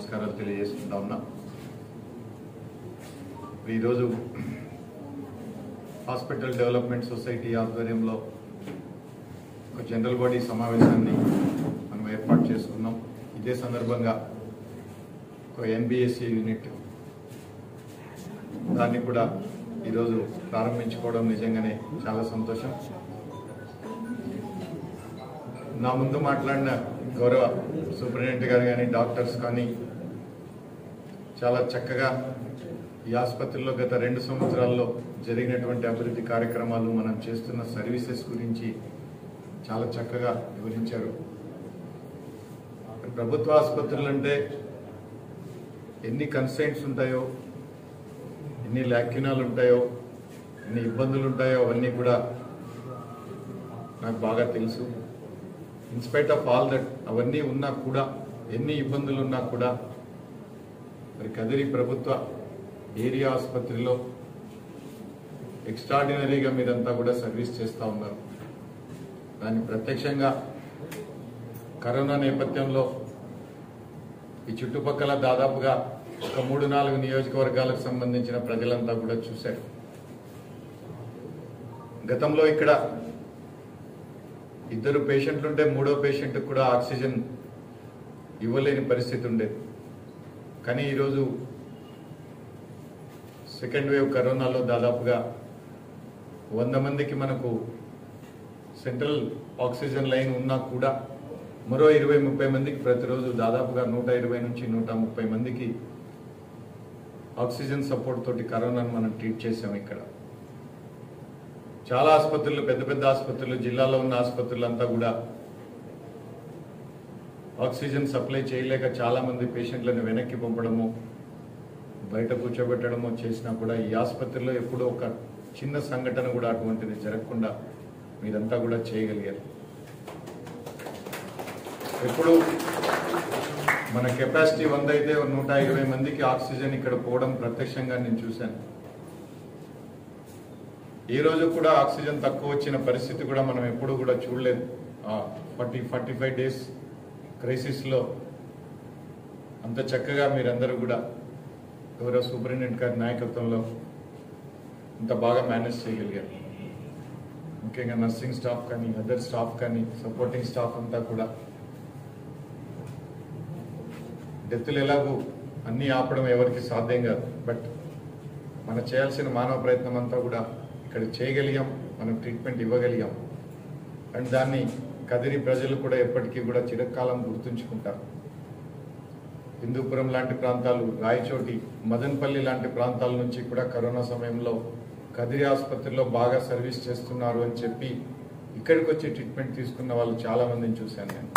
నమస్కారాలు తెలియజేసుకుంటా ఉన్నా ఈరోజు హాస్పిటల్ డెవలప్మెంట్ సొసైటీ ఆధ్వర్యంలో ఒక జనరల్ బాడీ సమావేశాన్ని మనం ఏర్పాటు చేసుకున్నాం ఇదే సందర్భంగా ఒక ఎన్బిఎస్సి యూనిట్ దాన్ని కూడా ఈరోజు ప్రారంభించుకోవడం నిజంగానే చాలా సంతోషం నా ముందు మాట్లాడిన గౌరవ సూపరింటెండెంట్ గారు కానీ డాక్టర్స్ కానీ చాలా చక్కగా ఈ ఆసుపత్రిలో గత రెండు సంవత్సరాల్లో జరిగినటువంటి అభివృద్ధి కార్యక్రమాలు మనం చేస్తున్న సర్వీసెస్ గురించి చాలా చక్కగా వివరించారు ప్రభుత్వ ఆసుపత్రులు అంటే ఎన్ని కన్స్టెంట్స్ ఉంటాయో ఎన్ని లాక్యునాలు ఉంటాయో ఎన్ని ఇబ్బందులు ఉంటాయో అవన్నీ కూడా నాకు బాగా తెలుసు ఇన్స్పైట్ ఆఫ్ ఆల్ దట్ అవన్నీ ఉన్నా కూడా ఎన్ని ఇబ్బందులు ఉన్నా కూడా మరి కదిరి ప్రభుత్వ ఏరియా ఆసుపత్రిలో ఎక్స్ట్రాడినరీగా మీరంతా కూడా సర్వీస్ చేస్తూ ఉన్నారు దాన్ని ప్రత్యక్షంగా కరోనా నేపథ్యంలో ఈ చుట్టుపక్కల దాదాపుగా ఒక మూడు నాలుగు నియోజకవర్గాలకు సంబంధించిన ప్రజలంతా కూడా చూశారు గతంలో ఇక్కడ ఇద్దరు పేషెంట్లు ఉంటే మూడో పేషెంట్ కూడా ఆక్సిజన్ ఇవ్వలేని పరిస్థితి ఉండేది కానీ ఈరోజు సెకండ్ వేవ్ కరోనాలో దాదాపుగా వంద మందికి మనకు సెంట్రల్ ఆక్సిజన్ లైన్ ఉన్నా కూడా మరో ఇరవై ముప్పై మందికి ప్రతిరోజు దాదాపుగా నూట ఇరవై నుంచి నూట ముప్పై మందికి ఆక్సిజన్ సపోర్ట్ తోటి కరోనాను మనం ట్రీట్ చేసాం ఇక్కడ చాలా ఆసుపత్రులు పెద్ద పెద్ద ఆసుపత్రులు జిల్లాలో ఉన్న ఆసుపత్రులు అంతా కూడా ఆక్సిజన్ సప్లై చేయలేక చాలా మంది పేషెంట్లను వెనక్కి పంపడము బయట కూర్చోబెట్టడము చేసినా కూడా ఈ ఆసుపత్రిలో ఎప్పుడో ఒక చిన్న సంఘటన కూడా అటువంటిది జరగకుండా మీరంతా కూడా చేయగలిగారు ఎప్పుడు మన కెపాసిటీ వంద అయితే నూట ఇరవై మందికి ఆక్సిజన్ ఇక్కడ పోవడం ప్రత్యక్షంగా నేను చూశాను ఈ రోజు కూడా ఆక్సిజన్ తక్కువ వచ్చిన పరిస్థితి కూడా మనం ఎప్పుడు కూడా చూడలేదు ఫార్టీ ఫార్టీ ఫైవ్ డేస్ క్రైసిస్లో అంత చక్కగా మీరందరూ కూడా గౌరవ సూపరింటెండెంట్ గారి నాయకత్వంలో ఇంత బాగా మేనేజ్ చేయగలిగారు ముఖ్యంగా నర్సింగ్ స్టాఫ్ కానీ అదర్ స్టాఫ్ కానీ సపోర్టింగ్ స్టాఫ్ అంతా కూడా డెత్తులు ఎలాగూ అన్నీ ఆపడం ఎవరికి సాధ్యం కాదు బట్ మనం చేయాల్సిన మానవ ప్రయత్నం అంతా కూడా ఇక్కడ చేయగలిగాం మనం ట్రీట్మెంట్ ఇవ్వగలిగాం అండ్ దాన్ని కదిరి ప్రజలు కూడా ఎప్పటికీ కూడా చిరకాలం గుర్తుంచుకుంటారు హిందూపురం లాంటి ప్రాంతాలు రాయచోటి మదన్పల్లి లాంటి ప్రాంతాల నుంచి కూడా కరోనా సమయంలో కదిరి ఆసుపత్రిలో బాగా సర్వీస్ చేస్తున్నారు అని చెప్పి ఇక్కడికి వచ్చి ట్రీట్మెంట్ తీసుకున్న వాళ్ళు చాలా మందిని చూశాను నేను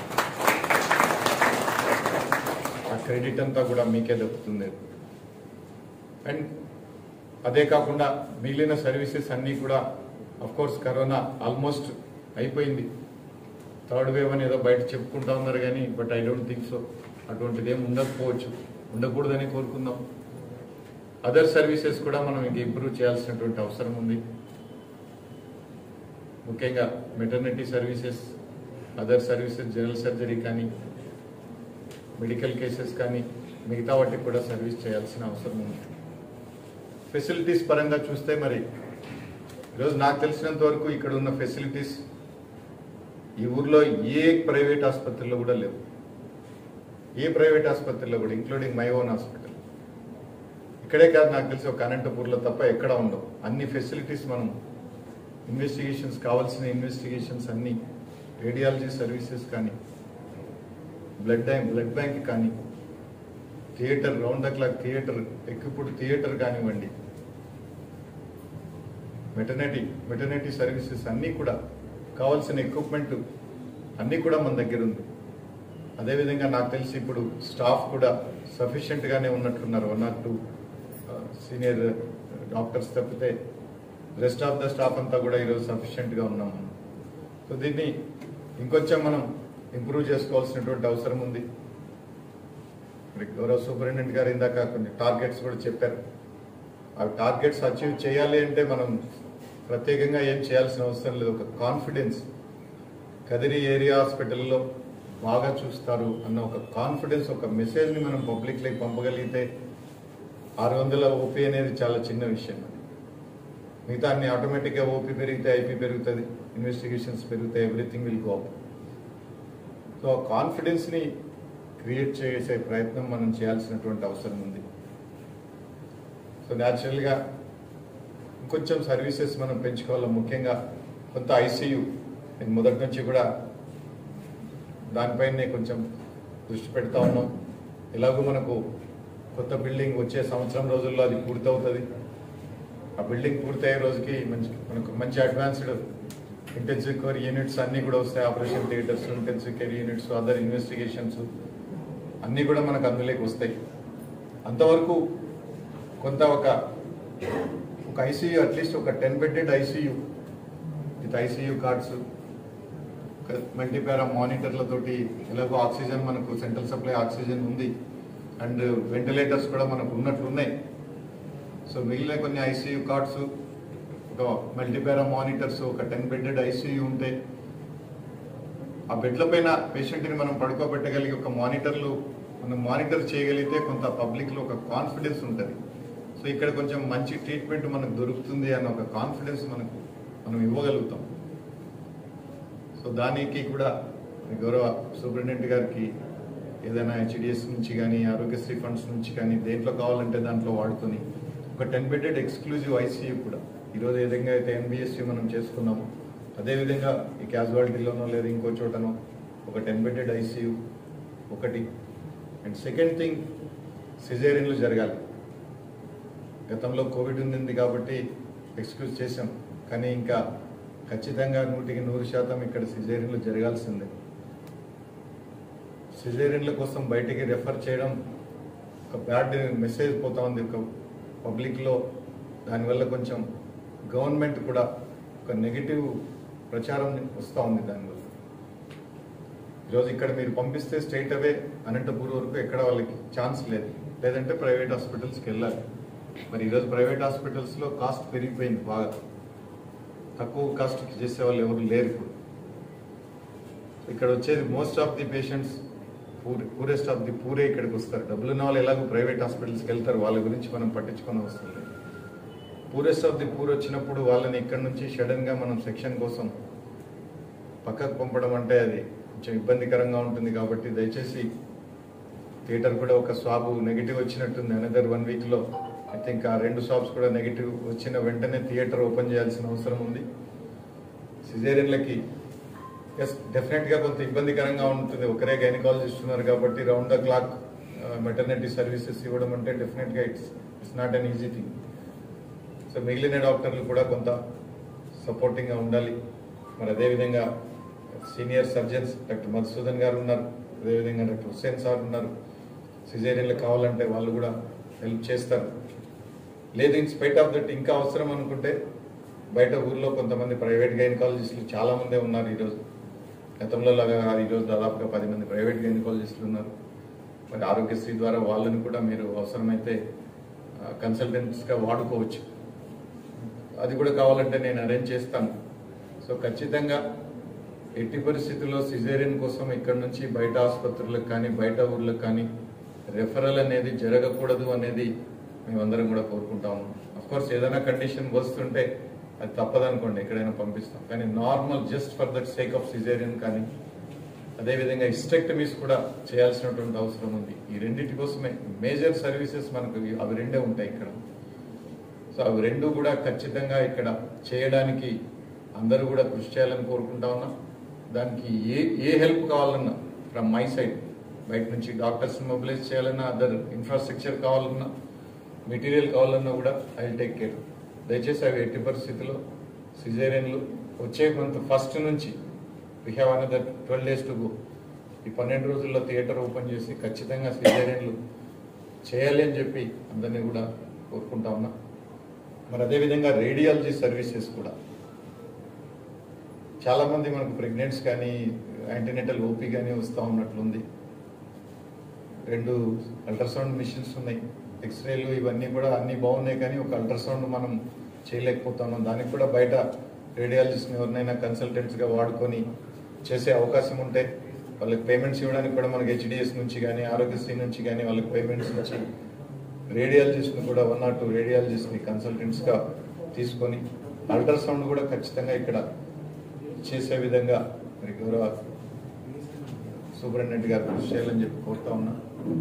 ఆ క్రెడిట్ అంతా కూడా మీకే దక్కుతుంది అండ్ అదే కాకుండా మిగిలిన సర్వీసెస్ అన్నీ కూడా అఫ్ కోర్స్ కరోనా ఆల్మోస్ట్ అయిపోయింది థర్డ్ వేవ్ అని ఏదో బయట చెప్పుకుంటా ఉన్నారు కానీ but I don't think so అటువంటిది ఏమి ఉండకపోవచ్చు ఉండకూడదని కోరుకుందాం అదర్ సర్వీసెస్ కూడా మనం ఇంక ఇంప్రూవ్ చేయాల్సినటువంటి అవసరం ఉంది ముఖ్యంగా maternity services other services general surgery కానీ మెడికల్ కేసెస్ కానీ మిగతా వాటికి కూడా సర్వీస్ చేయాల్సిన అవసరం ఉంది ఫెసిలిటీస్ పరంగా చూస్తే మరి ఈరోజు నాకు తెలిసినంత వరకు ఇక్కడ ఉన్న ఫెసిలిటీస్ ఈ ఊర్లో ఏ ప్రైవేట్ ఆసుపత్రిలో కూడా లేవు ఏ ప్రైవేట్ ఆసుపత్రిలో కూడా ఇంక్లూడింగ్ మై ఓన్ హాస్పిటల్ ఇక్కడే కాదు నాకు తెలిసి ఒక అనంతపూర్లో తప్ప ఎక్కడ ఉండవు అన్ని ఫెసిలిటీస్ మనం ఇన్వెస్టిగేషన్స్ కావాల్సిన ఇన్వెస్టిగేషన్స్ అన్ని రేడియాలజీ సర్వీసెస్ కానీ బ్లడ్ బ్యాంక్ బ్లడ్ బ్యాంక్ కానీ theatre round the clock theatre ఎక్కిప్పుడు థియేటర్ కానివ్వండి మెటర్నిటీ మెటర్నిటీ సర్వీసెస్ అన్నీ కూడా కావాల్సిన ఎక్విప్మెంట్ అన్నీ కూడా మన దగ్గర ఉంది అదేవిధంగా నాకు తెలిసి ఇప్పుడు స్టాఫ్ కూడా సఫిషియెంట్గానే ఉన్నట్లున్నారు one or two senior doctors తప్పితే రెస్ట్ ఆఫ్ ద స్టాఫ్ అంతా కూడా ఈరోజు సఫిషియెంట్గా ఉన్నాం మనం సో దీన్ని ఇంకొంచెం మనం ఇంప్రూవ్ చేసుకోవాల్సినటువంటి అవసరం ఉంది మరి గౌరవ సూపరింటెండెంట్ గారు ఇందాక కొన్ని టార్గెట్స్ కూడా చెప్పారు ఆ టార్గెట్స్ అచీవ్ చేయాలి అంటే మనం ప్రత్యేకంగా ఏం చేయాల్సిన అవసరం లేదు ఒక కాన్ఫిడెన్స్ కదిరి ఏరియా హాస్పిటల్లో బాగా చూస్తారు అన్న ఒక కాన్ఫిడెన్స్ ఒక మెసేజ్ని మనం పబ్లిక్లోకి పంపగలిగితే ఆరు వందల ఓపీ అనేది చాలా చిన్న విషయం అది మిగతా అన్ని ఆటోమేటిక్గా ఓపీ పెరిగితే ఐపీ పెరుగుతుంది ఇన్వెస్టిగేషన్స్ పెరుగుతాయి everything will go up so ఆ కాన్ఫిడెన్స్ని క్రియేట్ చేసే ప్రయత్నం మనం చేయాల్సినటువంటి అవసరం ఉంది సో న్యాచురల్గా ఇంకొంచెం సర్వీసెస్ మనం పెంచుకోవాలి ముఖ్యంగా కొంత ఐసీయూ నేను మొదటి నుంచి కూడా దానిపైనే కొంచెం దృష్టి పెడతా ఉన్నాం ఎలాగో మనకు కొత్త బిల్డింగ్ వచ్చే సంవత్సరం రోజుల్లో అది పూర్తవుతుంది ఆ బిల్డింగ్ పూర్తయ్యే రోజుకి మంచి మనకు మంచి అడ్వాన్స్డ్ ఇంటెన్సివ్ కేర్ యూనిట్స్ అన్నీ కూడా వస్తాయి operation theatres intensive care units other investigations అన్నీ కూడా మనకు అందులోకి వస్తాయి అంతవరకు కొంత ఒక ఒక ఐసీయూ అట్లీస్ట్ ఒక ten bedded ICU with ICU cots multipara మానిటర్లతోటి ఎలాగో ఆక్సిజన్ మనకు సెంట్రల్ సప్లై ఆక్సిజన్ ఉంది అండ్ వెంటిలేటర్స్ కూడా మనకు ఉన్నట్లు ఉన్నాయి సో మిగిలిన కొన్ని ఐసీయూ కార్డ్స్ ఒక మల్టీపారా మానిటర్స్ ఒక టెన్ బెడ్డెడ్ ఐసీయూ ఉంటాయి ఆ బెడ్ల పైన పేషెంట్ని మనం పడుకోబెట్టగలిగి ఒక మానిటర్లు మనం మానిటర్ చేయగలిగితే కొంత పబ్లిక్లో ఒక కాన్ఫిడెన్స్ ఉంటుంది సో ఇక్కడ కొంచెం మంచి ట్రీట్మెంట్ మనకు దొరుకుతుంది అన్న ఒక కాన్ఫిడెన్స్ మనకు మనం ఇవ్వగలుగుతాం సో దానికి కూడా గౌరవ సూపరింటెండెంట్ గారికి ఏదైనా హెచ్డిఎస్ నుంచి కానీ ఆరోగ్యశ్రీ ఫండ్స్ నుంచి కానీ దేంట్లో కావాలంటే దాంట్లో వాడుకొని ఒక టెన్ బెడెడ్ ఎక్స్క్లూజివ్ ఐసీయూ కూడా ఈరోజు ఏ విధంగా అయితే ఎన్బిఎస్సి మనం చేసుకున్నామో అదేవిధంగా ఈ క్యాజువాలిటీలోనో లేదా ఇంకో చోటనో ఒక టెన్ బెడెడ్ ఐసీయూ ఒకటి అండ్ సెకండ్ థింగ్ సిజేరియన్లు జరగాలి గతంలో కోవిడ్ ఉంది కాబట్టి ఎక్స్క్యూజ్ చేశాం కానీ ఇంకా ఖచ్చితంగా నూటికి నూరు శాతం ఇక్కడ సిజేరియన్లు జరగాల్సిందే సిజేరియన్ల కోసం బయటికి రెఫర్ చేయడం ఒక బ్యాడ్ మెసేజ్ పోతా ఉంది ఒక పబ్లిక్లో దానివల్ల కొంచెం గవర్నమెంట్ కూడా ఒక నెగిటివ్ ప్రచారం వస్తూ ఉంది దానివల్ల ఈరోజు ఇక్కడ మీరు పంపిస్తే స్ట్రైట్ అవే అనంతపూర్ వరకు ఎక్కడ వాళ్ళకి ఛాన్స్ లేదు లేదంటే ప్రైవేట్ హాస్పిటల్స్కి వెళ్ళాలి మరి ఈరోజు ప్రైవేట్ హాస్పిటల్స్లో కాస్ట్ పెరిగిపోయింది బాగా తక్కువ కాస్ట్కి చేసే వాళ్ళు ఎవరు లేరు ఇప్పుడు ఇక్కడ వచ్చేది most of the patients poor poorest of the పూరే ఇక్కడికి వస్తారు డబ్బులు ఉన్న వాళ్ళు ఎలాగో ప్రైవేట్ హాస్పిటల్స్కి వెళ్తారు వాళ్ళ గురించి మనం పట్టించుకొని అవసరం లేదు పూరెస్ట్ ఆఫ్ ది పూర్ వచ్చినప్పుడు వాళ్ళని ఇక్కడ నుంచి సడన్గా మనం సెక్షన్ కోసం పక్కకు పంపడం అంటే అది కొంచెం ఇబ్బందికరంగా ఉంటుంది కాబట్టి దయచేసి థియేటర్ కూడా ఒక స్వాబ్ నెగిటివ్ వచ్చినట్టుంది అనదర్ వన్ వీక్లో ఐ థింక్ ఆ రెండు షాప్స్ కూడా నెగిటివ్ వచ్చిన వెంటనే థియేటర్ ఓపెన్ చేయాల్సిన అవసరం ఉంది సిజేరియన్లకి ఎస్ డెఫినెట్గా కొంత ఇబ్బందికరంగా ఉంటుంది ఒకరే గైనకాలజిస్ట్ ఉన్నారు కాబట్టి round the clock maternity services ఇవ్వడం అంటే డెఫినెట్గా it's it's not an easy thing so మిగిలిన డాక్టర్లు కూడా కొంత సపోర్టింగ్గా ఉండాలి మరి అదేవిధంగా సీనియర్ సర్జన్స్ డాక్టర్ మధుసూదన్ గారు ఉన్నారు అదేవిధంగా డాక్టర్ హుస్సేన్ సార్ ఉన్నారు సిజేరియన్లు కావాలంటే వాళ్ళు కూడా హెల్ప్ చేస్తారు లేదు ఇన్ స్పైట్ ఆఫ్ దట్ ఇంకా అవసరం అనుకుంటే బయట ఊర్లో కొంతమంది ప్రైవేట్ గైనకాలజిస్టులు చాలా మందే ఉన్నారు ఈరోజు గతంలో లాగా కాదు, ఈరోజు దాదాపుగా పది మంది ప్రైవేట్ గైనకాలజిస్టులు ఉన్నారు మరి ఆరోగ్యశ్రీ ద్వారా వాళ్ళని కూడా మీరు అవసరమైతే కన్సల్టెంట్స్గా వాడుకోవచ్చు అది కూడా కావాలంటే నేను అరేంజ్ చేస్తాను సో ఖచ్చితంగా ఎట్టి పరిస్థితుల్లో సిజేరియన్ కోసం ఇక్కడ నుంచి బయట ఆసుపత్రులకు కానీ బయట ఊర్లకు కానీ రెఫరల్ అనేది జరగకూడదు అనేది మేమందరం కూడా కోరుకుంటాము అఫ్ కోర్స్ ఏదైనా కండిషన్ వస్తుంటే అది తప్పదనుకోండి ఎక్కడైనా పంపిస్తాం కానీ normal just for that sake of caesarean కానీ అదేవిధంగా హిస్టెక్టమీస్ కూడా చేయాల్సినటువంటి అవసరం ఉంది ఈ రెండింటి కోసమే మేజర్ సర్వీసెస్ మనకు ఇవి- అవి రెండే ఉంటాయి ఇక్కడ సో అవి రెండు కూడా ఖచ్చితంగా ఇక్కడ చేయడానికి అందరూ కూడా కృషి చేయాలని కోరుకుంటా ఉన్నా దానికి ఏ ఏ హెల్ప్ కావాలన్నా ఫ్రమ్ మై సైడ్ బయట నుంచి డాక్టర్స్ మొబిలైజ్ చేయాలన్నా అదర్ ఇన్ఫ్రాస్ట్రక్చర్ కావాలన్నా మెటీరియల్ కావాలన్నా కూడా ఐ టేక్ కేర్ దయచేసి అవి ఎట్టి పరిస్థితుల్లో సిజేరియన్లు వచ్చే మంత్ ఫస్ట్ నుంచి we have another twelve days to go ఈ పన్నెండు రోజుల్లో థియేటర్ ఓపెన్ చేసి ఖచ్చితంగా సిజేరియన్లు చేయాలి అని చెప్పి అందరినీ కూడా కోరుకుంటా ఉన్నా మరి అదేవిధంగా రేడియాలజీ సర్వీసెస్ కూడా చాలా మంది మనకు ప్రెగ్నెంట్స్ కానీ యాంటీనెటల్ ఓపీ కానీ వస్తూ ఉన్నట్లుంది రెండు అల్ట్రాసౌండ్ మిషన్స్ ఉన్నాయి ఎక్స్రేలు ఇవన్నీ కూడా అన్ని బాగున్నాయి కానీ ఒక అల్ట్రాసౌండ్ మనం చేయలేకపోతున్నాం దానికి కూడా బయట రేడియాలజిస్ట్ని ఎవరినైనా కన్సల్టెంట్స్గా వాడుకొని చేసే అవకాశం ఉంటే వాళ్ళకి పేమెంట్స్ ఇవ్వడానికి కూడా మనకి హెచ్డిఎస్ నుంచి కానీ ఆరోగ్యశ్రీ నుంచి కానీ వాళ్ళకి పేమెంట్స్ ఇచ్చి రేడియాలజిస్ట్ని కూడా వన్ ఆర్ టూ రేడియాలజిస్ట్ని కన్సల్టెంట్స్గా తీసుకొని అల్ట్రాసౌండ్ కూడా ఖచ్చితంగా ఇక్కడ చేసే విధంగా మరి గౌరవ సూపరింటెండెంట్ గారు కృషి చేయాలని చెప్పి కోరుతా ఉన్నా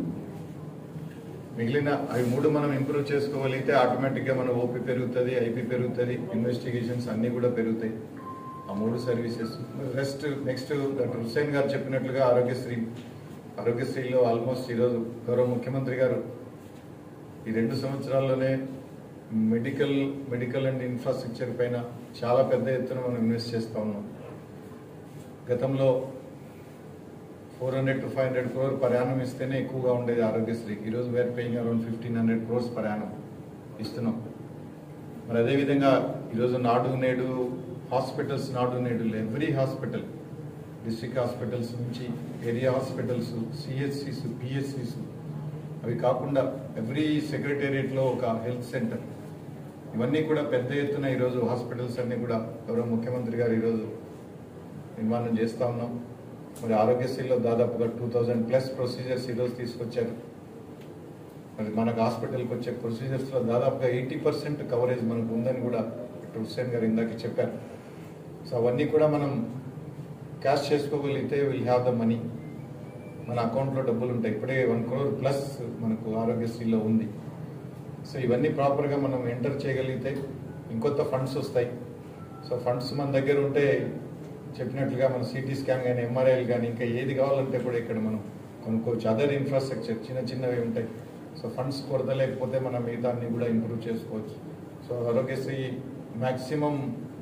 మిగిలిన అవి మూడు మనం ఇంప్రూవ్ చేసుకోగలిగితే ఆటోమేటిక్గా మన ఓపీ పెరుగుతుంది ఐపీ పెరుగుతుంది ఇన్వెస్టిగేషన్స్ అన్నీ కూడా పెరుగుతాయి ఆ మూడు services rest next doctor Hussain గారు చెప్పినట్లుగా ఆరోగ్యశ్రీ ఆరోగ్యశ్రీలో ఆల్మోస్ట్ ఈరోజు గౌరవ ముఖ్యమంత్రి గారు ఈ రెండు సంవత్సరాల్లోనే మెడికల్ మెడికల్ అండ్ ఇన్ఫ్రాస్ట్రక్చర్ పైన చాలా పెద్ద ఎత్తున మనం ఇన్వెస్ట్ చేస్తూ ఉన్నాం గతంలో four hundred to five hundred crore ప్రయాణం ఇస్తేనే ఎక్కువగా ఉండేది ఆరోగ్యశ్రీకి ఈరోజు we're paying around fifteen hundred crores ప్రయాణం ఇస్తున్నాం మరి అదేవిధంగా ఈరోజు నాడు నేడు హాస్పిటల్స్ నాడు నేడు ఎవ్రీ హాస్పిటల్ డిస్ట్రిక్ట్ హాస్పిటల్స్ నుంచి ఏరియా హాస్పిటల్స్ సిహెచ్సిస్ పిహెచ్సిస్ అవి కాకుండా ఎవ్రీ సెక్రటేరియట్లో ఒక హెల్త్ సెంటర్ ఇవన్నీ కూడా పెద్ద ఎత్తున ఈరోజు హాస్పిటల్స్ అన్నీ కూడా గౌరవ ముఖ్యమంత్రి గారు ఈరోజు నిర్మాణం చేస్తా ఉన్నాం మరి ఆరోగ్యశ్రీలో దాదాపుగా టూ థౌజండ్ ప్లస్ ప్రొసీజర్స్ ఈరోజు తీసుకొచ్చారు మరి మనకు హాస్పిటల్కి వచ్చే ప్రొసీజర్స్లో దాదాపుగా ఎయిటీ పర్సెంట్ కవరేజ్ మనకు ఉందని కూడా డాక్టర్ హుస్సేన్ గారు ఇందాక చెప్పారు సో అవన్నీ కూడా మనం క్యాష్ చేసుకోగలిగితే విల్ హ్యావ్ ద మనీ మన అకౌంట్లో డబ్బులు ఉంటాయి ఇప్పుడే వన్ క్రోర్ ప్లస్ మనకు ఆరోగ్యశ్రీలో ఉంది సో ఇవన్నీ ప్రాపర్గా మనం ఎంటర్ చేయగలిగితే ఇంకొత్త ఫండ్స్ వస్తాయి సో ఫండ్స్ మన దగ్గర ఉంటే చెప్పినట్లుగా మన సిటీ స్కాన్ కానీ ఎంఆర్ఐలు కానీ ఇంకా ఏది కావాలంటే కూడా ఇక్కడ మనం కొనుక్కోవచ్చు అదర్ ఇన్ఫ్రాస్ట్రక్చర్ చిన్న చిన్నవి ఉంటాయి సో ఫండ్స్ కొరత లేకపోతే మనం మిగతా అన్ని కూడా ఇంప్రూవ్ చేసుకోవచ్చు సో ఆరోగ్యశ్రీ మ్యాక్సిమం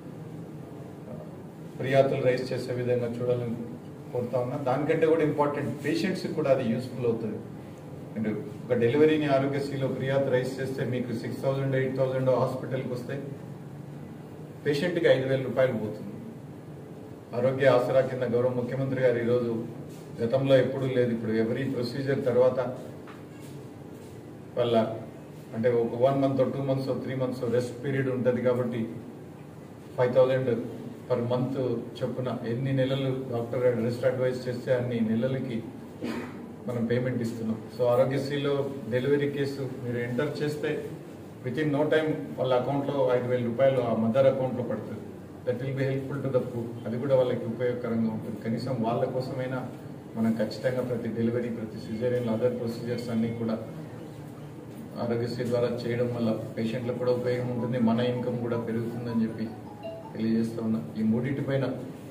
ఫిర్యాదులు రైజ్ చేసే విధంగా చూడాలని కోరుతా ఉన్నా దానికంటే కూడా ఇంపార్టెంట్ పేషెంట్స్కి కూడా అది యూస్ఫుల్ అవుతుంది మీరు ఒక డెలివరీని ఆరోగ్యశ్రీలో ఫిర్యాదు రైజ్ చేస్తే మీకు సిక్స్ థౌజండ్ ఎయిట్ థౌజండ్ హాస్పిటల్కి వస్తే పేషెంట్కి ఐదు వేల రూపాయలు పోతుంది ఆరోగ్య ఆసరా కింద గౌరవ ముఖ్యమంత్రి గారు ఈరోజు గతంలో ఎప్పుడూ లేదు ఇప్పుడు ఎవరీ ప్రొసీజర్ తర్వాత వాళ్ళ అంటే ఒక one month two months three months rest period ఉంటుంది కాబట్టి ఫైవ్ థౌజండ్ పర్ మంత్ చొప్పున ఎన్ని నెలలు డాక్టర్ రెస్ట్ అడ్వైస్ చేస్తే అన్ని నెలలకి మనం పేమెంట్ ఇస్తున్నాం సో ఆరోగ్యశ్రీలో డెలివరీ కేసు మీరు ఎంటర్ చేస్తే విత్ ఇన్ నో టైం వాళ్ళ అకౌంట్లో ఐదు వేల రూపాయలు ఆ మదర్ అకౌంట్లో పడుతుంది that will be helpful to the poor అది కూడా వాళ్ళకి ఉపయోగకరంగా ఉంటుంది కనీసం వాళ్ళ కోసమైనా మనం ఖచ్చితంగా ప్రతి డెలివరీ ప్రతి సిజేరియన్ అదర్ ప్రొసీజర్స్ అన్నీ కూడా ఆరోగ్యశ్రీ ద్వారా చేయడం వల్ల పేషెంట్లకు కూడా ఉపయోగం ఉంటుంది మన ఇన్కమ్ కూడా పెరుగుతుందని చెప్పి తెలియజేస్తూ ఉన్నా ఈ మూడింటిపైన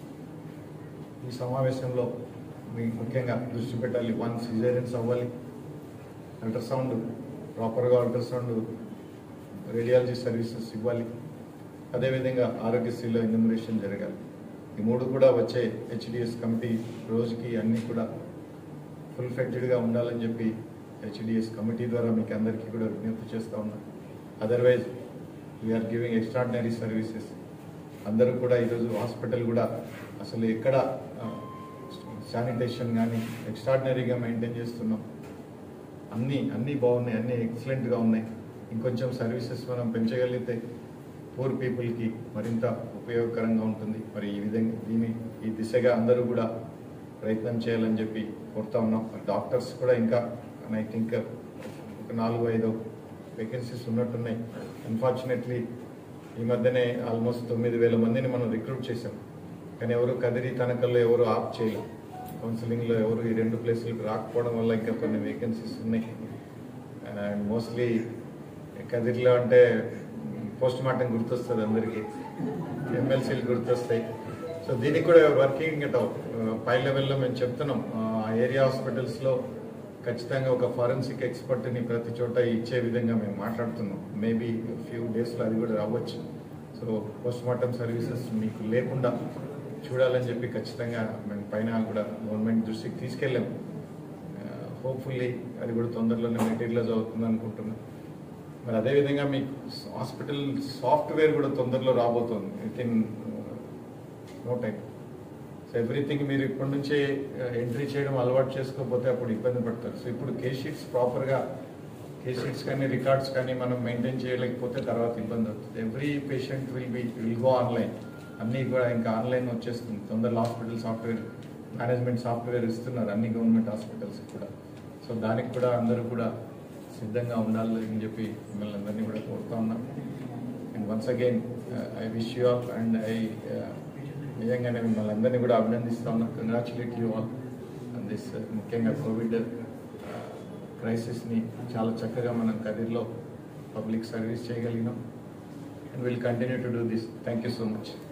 ఈ సమావేశంలో మీకు ముఖ్యంగా దృష్టి పెట్టాలి వన్ సిజేరియన్స్ అవ్వాలి అల్ట్రాసౌండ్ ప్రాపర్గా అల్ట్రాసౌండ్ రేడియాలజీ సర్వీసెస్ ఇవ్వాలి అదేవిధంగా ఆరోగ్యశ్రీలో ఎన్యూమరేషన్ జరగాలి ఈ మూడు కూడా వచ్చే హెచ్డిఎస్ కమిటీ రోజుకి అన్నీ కూడా ఫుల్ ఫ్లెడ్జ్డ్గా ఉండాలని చెప్పి హెచ్డిఎస్ కమిటీ ద్వారా మీకు అందరికీ కూడా విజ్ఞప్తి చేస్తూ ఉన్నా otherwise we're giving extraordinary services అందరూ కూడా ఈరోజు హాస్పిటల్ కూడా అసలు ఎక్కడ శానిటేషన్ కానీ ఎక్స్ట్రాడినరీగా మెయింటైన్ చేస్తున్నాం అన్నీ అన్నీ బాగున్నాయి అన్నీ ఎక్సలెంట్గా ఉన్నాయి ఇంకొంచెం సర్వీసెస్ మనం పెంచగలిగితే పూర్ పీపుల్కి మరింత ఉపయోగకరంగా ఉంటుంది మరి ఈ విధంగా దీని ఈ దిశగా అందరూ కూడా ప్రయత్నం చేయాలని చెప్పి కోరుతా ఉన్నాం డాక్టర్స్ కూడా ఇంకా ఐ థింక్ ఒక నాలుగు ఐదు వేకెన్సీస్ ఉన్నట్టున్నాయి అన్ఫార్చునేట్లీ ఈ మధ్యనే ఆల్మోస్ట్ తొమ్మిది వేల మందిని మనం రిక్రూట్ చేసాం కానీ ఎవరు కదిరి తనకల్లో ఎవరు ఆప్ చేయలేదు కౌన్సిలింగ్లో ఎవరు ఈ రెండు ప్లేసులకు రాకపోవడం వల్ల ఇంకా కొన్ని వేకెన్సీస్ ఉన్నాయి అండ్ మోస్ట్లీ కదిరిలో అంటే పోస్ట్ మార్టం గుర్తొస్తుంది అందరికీ ఎమ్మెల్సీలు గుర్తొస్తాయి సో దీనికి కూడా వర్కింగ్ ఇట్ అవుట్ పై లెవెల్లో మేము చెప్తున్నాం ఆ ఏరియా హాస్పిటల్స్లో ఖచ్చితంగా ఒక ఫారెన్సిక్ ఎక్స్పర్ట్ని ప్రతి చోట ఇచ్చే విధంగా మేము మాట్లాడుతున్నాం మేబీ ఫ్యూ డేస్లో అది కూడా రావచ్చు సో పోస్ట్ మార్టం సర్వీసెస్ మీకు లేకుండా చూడాలని చెప్పి ఖచ్చితంగా మేము పైన కూడా గవర్నమెంట్ దృష్టికి తీసుకెళ్ళాం హోప్ఫుల్లీ అది కూడా తొందరలోనే మెటీరియలైజ్ అవుతుంది అనుకుంటున్నాం మరి అదేవిధంగా మీకు హాస్పిటల్ సాఫ్ట్వేర్ కూడా తొందరలో రాబోతుంది within no time so everything మీరు ఇప్పటి నుంచే ఎంట్రీ చేయడం అలవాటు చేసుకోకపోతే అప్పుడు ఇబ్బంది పడతారు సో ఇప్పుడు కే షీట్స్ ప్రాపర్గా కే షీట్స్ కానీ రికార్డ్స్ కానీ మనం మెయింటైన్ చేయలేకపోతే తర్వాత ఇబ్బంది అవుతుంది every patient will be will go online అన్నీ కూడా ఇంకా ఆన్లైన్ వచ్చేస్తుంది తొందరలో హాస్పిటల్ సాఫ్ట్వేర్ మేనేజ్మెంట్ సాఫ్ట్వేర్ ఇస్తున్నారు అన్ని గవర్నమెంట్ హాస్పిటల్స్ కూడా సో దానికి కూడా అందరూ కూడా సిద్ధంగా ఉండాలి అని చెప్పి మిమ్మల్ని అందరినీ కూడా కోరుతా ఉన్నాం and once again I wish you all and I నిజంగానే మిమ్మల్ని అందరినీ కూడా అభినందిస్తా ఉన్నాం congratulate you all and this ముఖ్యంగా కోవిడ్ క్రైసిస్ని చాలా చక్కగా మనం కదిర్లో పబ్లిక్ సర్వీస్ చేయగలిగినాం and will continue to do this thank you so much